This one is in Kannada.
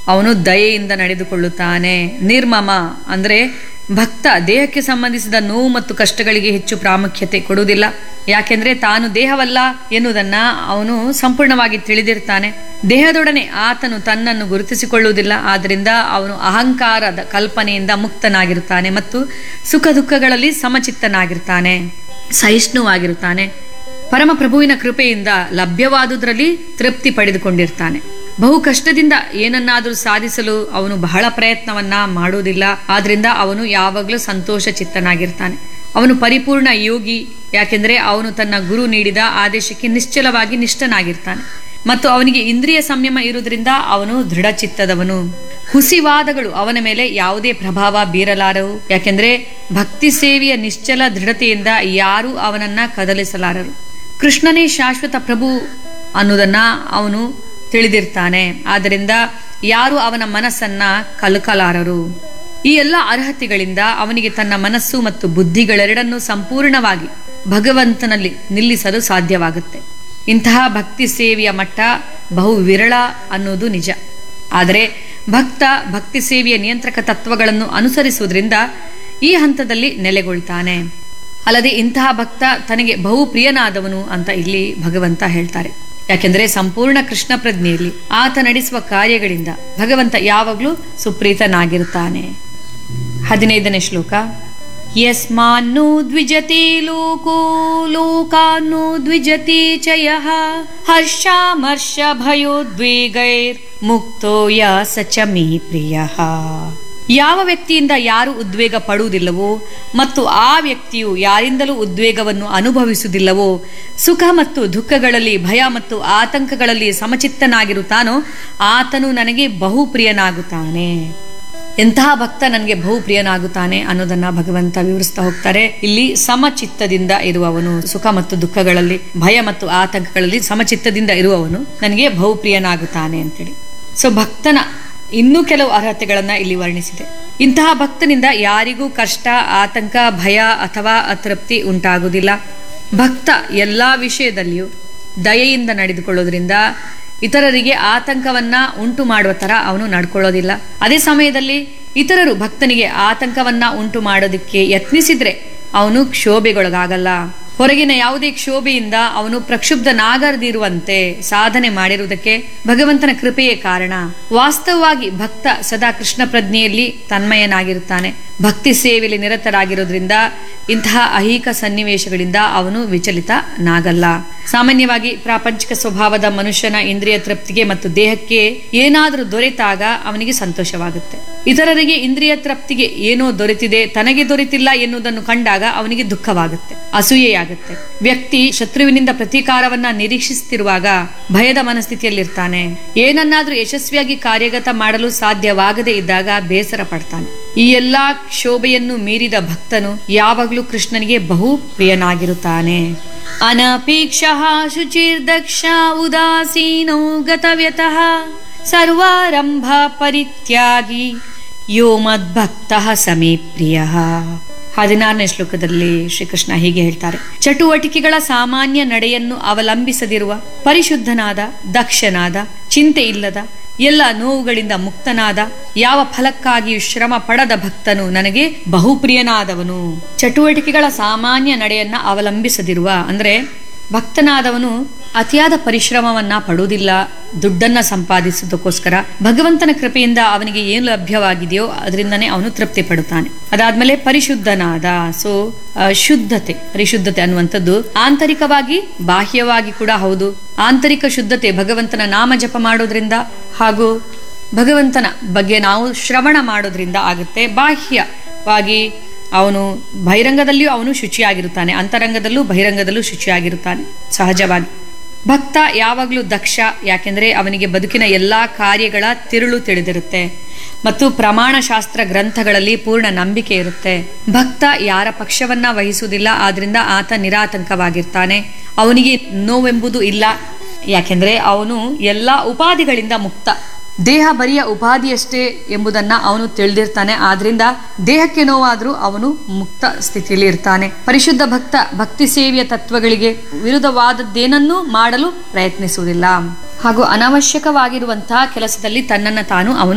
ಅವನು ದಯೆಯಿಂದ ನಡೆದುಕೊಳ್ಳುತ್ತಾನೆ ನಿರ್ಮಮ ಅಂದ್ರೆ ಭಕ್ತ ದೇಹಕ್ಕೆ ಸಂಬಂಧಿಸಿದ ನೋವು ಮತ್ತು ಕಷ್ಟಗಳಿಗೆ ಹೆಚ್ಚು ಪ್ರಾಮುಖ್ಯತೆ ಕೊಡುವುದಿಲ್ಲ ಯಾಕೆಂದ್ರೆ ತಾನು ದೇಹವಲ್ಲ ಎನ್ನುವುದನ್ನ ಅವನು ಸಂಪೂರ್ಣವಾಗಿ ತಿಳಿದಿರ್ತಾನೆ ದೇಹದೊಡನೆ ಆತನು ತನ್ನನ್ನು ಗುರುತಿಸಿಕೊಳ್ಳುವುದಿಲ್ಲ ಆದ್ದರಿಂದ ಅವನು ಅಹಂಕಾರದ ಕಲ್ಪನೆಯಿಂದ ಮುಕ್ತನಾಗಿರುತ್ತಾನೆ ಮತ್ತು ಸುಖ ದುಃಖಗಳಲ್ಲಿ ಸಮಚಿತ್ತನಾಗಿರ್ತಾನೆ ಸಹಿಷ್ಣುವಾಗಿರುತ್ತಾನೆ ಪರಮ ಪ್ರಭುವಿನ ಕೃಪೆಯಿಂದ ಲಭ್ಯವಾದುದರಲ್ಲಿ ತೃಪ್ತಿ ಪಡೆದುಕೊಂಡಿರ್ತಾನೆ ಬಹು ಕಷ್ಟದಿಂದ ಏನನ್ನಾದರೂ ಸಾಧಿಸಲು ಅವನು ಬಹಳ ಪ್ರಯತ್ನವನ್ನ ಮಾಡುವುದಿಲ್ಲ ಆದ್ರಿಂದ ಅವನು ಯಾವಾಗಲೂ ಸಂತೋಷ ಚಿತ್ತನಾಗಿರ್ತಾನೆ ಅವನು ಪರಿಪೂರ್ಣ ಯೋಗಿ ಯಾಕೆಂದ್ರೆ ಅವನು ತನ್ನ ಗುರು ನೀಡಿದ ಆದೇಶಕ್ಕೆ ನಿಶ್ಚಲವಾಗಿ ನಿಷ್ಠನಾಗಿರ್ತಾನೆ ಮತ್ತು ಅವನಿಗೆ ಇಂದ್ರಿಯ ಸಂಯಮ ಇರುವುದರಿಂದ ಅವನು ದೃಢ ಚಿತ್ತದವನು ಹುಸಿವಾದಗಳು ಅವನ ಮೇಲೆ ಯಾವುದೇ ಪ್ರಭಾವ ಬೀರಲಾರವು ಯಾಕೆಂದ್ರೆ ಭಕ್ತಿ ಸೇವೆಯ ನಿಶ್ಚಲ ದೃಢತೆಯಿಂದ ಯಾರೂ ಅವನನ್ನ ಕದಲಿಸಲಾರರು ಕೃಷ್ಣನೇ ಶಾಶ್ವತ ಪ್ರಭು ಅನ್ನೋದನ್ನ ಅವನು ತಿಳಿದಿರ್ತಾನೆ ಆದ್ದರಿಂದ ಯಾರು ಅವನ ಮನಸ್ಸನ್ನ ಕಲಕಲಾರರು ಈ ಎಲ್ಲ ಅರ್ಹತೆಗಳಿಂದ ಅವನಿಗೆ ತನ್ನ ಮನಸ್ಸು ಮತ್ತು ಬುದ್ಧಿಗಳೆರಡನ್ನೂ ಸಂಪೂರ್ಣವಾಗಿ ಭಗವಂತನಲ್ಲಿ ನಿಲ್ಲಿಸಲು ಸಾಧ್ಯವಾಗುತ್ತೆ ಇಂತಹ ಭಕ್ತಿ ಸೇವೆಯ ಮಟ್ಟ ಬಹು ವಿರಳ ಅನ್ನೋದು ನಿಜ ಆದರೆ ಭಕ್ತ ಭಕ್ತಿ ಸೇವೆಯ ನಿಯಂತ್ರಕ ತತ್ವಗಳನ್ನು ಅನುಸರಿಸುವುದರಿಂದ ಈ ಹಂತದಲ್ಲಿ ನೆಲೆಗೊಳ್ತಾನೆ ಅಲ್ಲದೆ ಇಂತಹ ಭಕ್ತ ತನಗೆ ಬಹು ಪ್ರಿಯನಾದವನು ಅಂತ ಇಲ್ಲಿ ಭಗವಂತ ಹೇಳ್ತಾರೆ ಯಾಕೆಂದ್ರೆ ಸಂಪೂರ್ಣ ಕೃಷ್ಣ ಪ್ರಜ್ಞೆಯಲ್ಲಿ ಆತ ನಡೆಸುವ ಕಾರ್ಯಗಳಿಂದ ಭಗವಂತ ಯಾವಾಗಲೂ ಸುಪ್ರೀತನಾಗಿರುತ್ತಾನೆ ಹದಿನೈದನೇ ಶ್ಲೋಕ ಯಸ್ಮಾನ್ನು ದ್ವಿಜತಿ ಲೋಕೋ ಲೋಕಾನ್ನು ದ್ವಿಜತಿ ಚ ಯಃ ಹರ್ಷಾಮರ್ಷ ಭಯೋದ್ವೇಗೈರ್ ಮುಕ್ತೋ ಯ ಸಚ ಮೇ ಪ್ರಿಯಃ ಯಾವ ವ್ಯಕ್ತಿಯಿಂದ ಯಾರು ಉದ್ವೇಗ ಪಡುವುದಿಲ್ಲವೋ ಮತ್ತು ಆ ವ್ಯಕ್ತಿಯು ಯಾರಿಂದಲೂ ಉದ್ವೇಗವನ್ನು ಅನುಭವಿಸುವುದಿಲ್ಲವೋ ಸುಖ ಮತ್ತು ದುಃಖಗಳಲ್ಲಿ ಭಯ ಮತ್ತು ಆತಂಕಗಳಲ್ಲಿ ಸಮಚಿತ್ತನಾಗಿರುತ್ತಾನೋ ಆತನು ನನಗೆ ಬಹು ಪ್ರಿಯನಾಗುತ್ತಾನೆ ಎಂತಹ ಭಕ್ತ ನನಗೆ ಬಹು ಪ್ರಿಯನಾಗುತ್ತಾನೆ ಅನ್ನೋದನ್ನ ಭಗವಂತ ವಿವರಿಸ್ತಾ ಹೋಗ್ತಾರೆ ಇಲ್ಲಿ ಸಮಚಿತ್ತದಿಂದ ಇರುವವನು ಸುಖ ಮತ್ತು ದುಃಖಗಳಲ್ಲಿ ಭಯ ಮತ್ತು ಆತಂಕಗಳಲ್ಲಿ ಸಮಚಿತ್ತದಿಂದ ಇರುವವನು ನನಗೆ ಬಹು ಪ್ರಿಯನಾಗುತ್ತಾನೆ ಅಂತೇಳಿ ಸೊ ಭಕ್ತನ ಇನ್ನೂ ಕೆಲವು ಅರ್ಹತೆಗಳನ್ನ ಇಲ್ಲಿ ವರ್ಣಿಸಿದೆ ಇಂತಹ ಭಕ್ತನಿಂದ ಯಾರಿಗೂ ಕಷ್ಟ ಆತಂಕ ಭಯ ಅಥವಾ ಅತೃಪ್ತಿ ಉಂಟಾಗುವುದಿಲ್ಲ ಭಕ್ತ ಎಲ್ಲಾ ವಿಷಯದಲ್ಲಿಯೂ ದಯೆಯಿಂದ ನಡೆದುಕೊಳ್ಳೋದ್ರಿಂದ ಇತರರಿಗೆ ಆತಂಕವನ್ನ ಉಂಟು ಮಾಡುವ ತರ ಅವನು ನಡ್ಕೊಳ್ಳೋದಿಲ್ಲ ಅದೇ ಸಮಯದಲ್ಲಿ ಇತರರು ಭಕ್ತನಿಗೆ ಆತಂಕವನ್ನ ಉಂಟು ಮಾಡೋದಕ್ಕೆ ಯತ್ನಿಸಿದ್ರೆ ಅವನು ಕ್ಷೋಭೆಗೊಳಗಾಗಲ್ಲ ಹೊರಗಿನ ಯಾವುದೇ ಕ್ಷೋಭೆಯಿಂದ ಅವನು ಪ್ರಕ್ಷುಬ್ಧನಾಗದಿರುವಂತೆ ಸಾಧನೆ ಮಾಡಿರುವುದಕ್ಕೆ ಭಗವಂತನ ಕೃಪೆಯೇ ಕಾರಣ ವಾಸ್ತವವಾಗಿ ಭಕ್ತ ಸದಾ ಕೃಷ್ಣ ಪ್ರಜ್ಞೆಯಲ್ಲಿ ತನ್ಮಯನಾಗಿರುತ್ತಾನೆ ಭಕ್ತಿ ಸೇವೆಯಲ್ಲಿ ನಿರತರಾಗಿರೋದ್ರಿಂದ ಇಂತಹ ಅಹಿಕ ಸನ್ನಿವೇಶಗಳಿಂದ ಅವನು ವಿಚಲಿತನಾಗಲ್ಲ ಸಾಮಾನ್ಯವಾಗಿ ಪ್ರಾಪಂಚಿಕ ಸ್ವಭಾವದ ಮನುಷ್ಯನ ಇಂದ್ರಿಯ ತೃಪ್ತಿಗೆ ಮತ್ತು ದೇಹಕ್ಕೆ ಏನಾದರೂ ದೊರೆತಾಗ ಅವನಿಗೆ ಸಂತೋಷವಾಗುತ್ತೆ ಇತರರಿಗೆ ಇಂದ್ರಿಯ ತೃಪ್ತಿಗೆ ಏನೋ ದೊರೆತಿದೆ ತನಗೆ ದೊರೆತಿಲ್ಲ ಎನ್ನುವುದನ್ನು ಕಂಡಾಗ ಅವನಿಗೆ ದುಃಖವಾಗುತ್ತೆ ಅಸೂಯೆಯಾಗುತ್ತೆ ವ್ಯಕ್ತಿ ಶತ್ರುವಿನಿಂದ ಪ್ರತೀಕಾರವನ್ನ ನಿರೀಕ್ಷಿಸುತ್ತಿರುವಾಗ ಭಯದ ಮನಸ್ಥಿತಿಯಲ್ಲಿರ್ತಾನೆ ಏನನ್ನಾದ್ರೂ ಯಶಸ್ವಿಯಾಗಿ ಕಾರ್ಯಗತ ಮಾಡಲು ಸಾಧ್ಯವಾಗದೇ ಇದ್ದಾಗ ಬೇಸರ ಪಡ್ತಾನೆ ಈ ಎಲ್ಲಾ ಕ್ಷೋಭೆಯನ್ನು ಮೀರಿದ ಭಕ್ತನು ಯಾವಾಗಲೂ ಕೃಷ್ಣನಿಗೆ ಬಹು ಪ್ರಿಯನಾಗಿರುತ್ತಾನೆ ಅನಪೇಕ್ಷ ಶುಚಿರ್ದಕ್ಷ ಉದಾಸೀನೋ ಗತವ್ಯತಃ ಸರ್ವಾರಂಭ ಪರಿತ್ಯಾಗಿ ಯೋ ಮದ್ಭಕ್ತ ಸಮೇ ಪ್ರಿಯ ಹದಿನಾರನೇ ಶ್ಲೋಕದಲ್ಲಿ ಶ್ರೀಕೃಷ್ಣ ಹೀಗೆ ಹೇಳ್ತಾರೆ ಚಟುವಟಿಕೆಗಳ ಸಾಮಾನ್ಯ ನಡೆಯನ್ನು ಅವಲಂಬಿಸದಿರುವ ಪರಿಶುದ್ಧನಾದ ದಕ್ಷನಾದ ಚಿಂತೆ ಇಲ್ಲದ ಎಲ್ಲ ನೋವುಗಳಿಂದ ಮುಕ್ತನಾದ ಯಾವ ಫಲಕ್ಕಾಗಿಯೂ ಶ್ರಮ ಪಡದ ಭಕ್ತನು ನನಗೆ ಬಹುಪ್ರಿಯನಾದವನು ಚಟುವಟಿಕೆಗಳ ಸಾಮಾನ್ಯ ನಡೆಯನ್ನ ಅವಲಂಬಿಸದಿರುವ ಅಂದ್ರೆ ಭಕ್ತನಾದವನು ಅತಿಯಾದ ಪರಿಶ್ರಮವನ್ನ ಪಡುವುದಿಲ್ಲ ದುಡ್ಡನ್ನ ಸಂಪಾದಿಸೋದಕ್ಕೋಸ್ಕರ ಭಗವಂತನ ಕೃಪೆಯಿಂದ ಅವನಿಗೆ ಏನು ಲಭ್ಯವಾಗಿದೆಯೋ ಅದರಿಂದನೇ ಅವನು ತೃಪ್ತಿ ಪಡುತ್ತಾನೆ ಅದಾದ್ಮೇಲೆ ಪರಿಶುದ್ಧನಾದ ಸೊ ಶುದ್ಧತೆ ಪರಿಶುದ್ಧತೆ ಅನ್ನುವಂಥದ್ದು ಆಂತರಿಕವಾಗಿ ಬಾಹ್ಯವಾಗಿ ಕೂಡ ಹೌದು ಆಂತರಿಕ ಶುದ್ಧತೆ ಭಗವಂತನ ನಾಮ ಜಪ ಮಾಡೋದ್ರಿಂದ ಹಾಗೂ ಭಗವಂತನ ಬಗ್ಗೆ ನಾವು ಶ್ರವಣ ಮಾಡೋದ್ರಿಂದ ಆಗುತ್ತೆ ಬಾಹ್ಯವಾಗಿ ಅವನು ಬಹಿರಂಗದಲ್ಲಿಯೂ ಅವನು ಶುಚಿಯಾಗಿರುತ್ತಾನೆ ಅಂತರಂಗದಲ್ಲೂ ಬಹಿರಂಗದಲ್ಲೂ ಶುಚಿಯಾಗಿರುತ್ತಾನೆ ಸಹಜವಾಗಿ ಭಕ್ತ ಯಾವಾಗಲೂ ದಕ್ಷ ಯಾಕೆಂದ್ರೆ ಅವನಿಗೆ ಬದುಕಿನ ಎಲ್ಲಾ ಕಾರ್ಯಗಳ ತಿರುಳು ತಿಳಿದಿರುತ್ತೆ ಮತ್ತು ಪ್ರಮಾಣ ಶಾಸ್ತ್ರ ಗ್ರಂಥಗಳಲ್ಲಿ ಪೂರ್ಣ ನಂಬಿಕೆ ಇರುತ್ತೆ ಭಕ್ತ ಯಾರ ಪಕ್ಷವನ್ನ ವಹಿಸುವುದಿಲ್ಲ ಆದ್ರಿಂದ ಆತ ನಿರಾತಂಕವಾಗಿರ್ತಾನೆ ಅವನಿಗೆ ನೋವೆಂಬುದು ಇಲ್ಲ ಯಾಕೆಂದ್ರೆ ಅವನು ಎಲ್ಲಾ ಉಪಾಧಿಗಳಿಂದ ಮುಕ್ತ ದೇಹ ಬರಿಯ ಉಪಾಧಿಯಷ್ಟೇ ಎಂಬುದನ್ನ ಅವನು ತಿಳಿದಿರ್ತಾನೆ ಆದ್ರಿಂದ ದೇಹಕ್ಕೆ ನೋವಾದ್ರೂ ಅವನು ಮುಕ್ತ ಸ್ಥಿತಿಯಲ್ಲಿ ಇರ್ತಾನೆ ಪರಿಶುದ್ಧ ಭಕ್ತ ಭಕ್ತಿ ಸೇವೆಯ ತತ್ವಗಳಿಗೆ ವಿರುದ್ಧವಾದದ್ದೇನನ್ನೂ ಮಾಡಲು ಪ್ರಯತ್ನಿಸುವುದಿಲ್ಲ ಹಾಗೂ ಅನವಶ್ಯಕವಾಗಿರುವಂತಹ ಕೆಲಸದಲ್ಲಿ ತನ್ನನ್ನು ತಾನು ಅವನು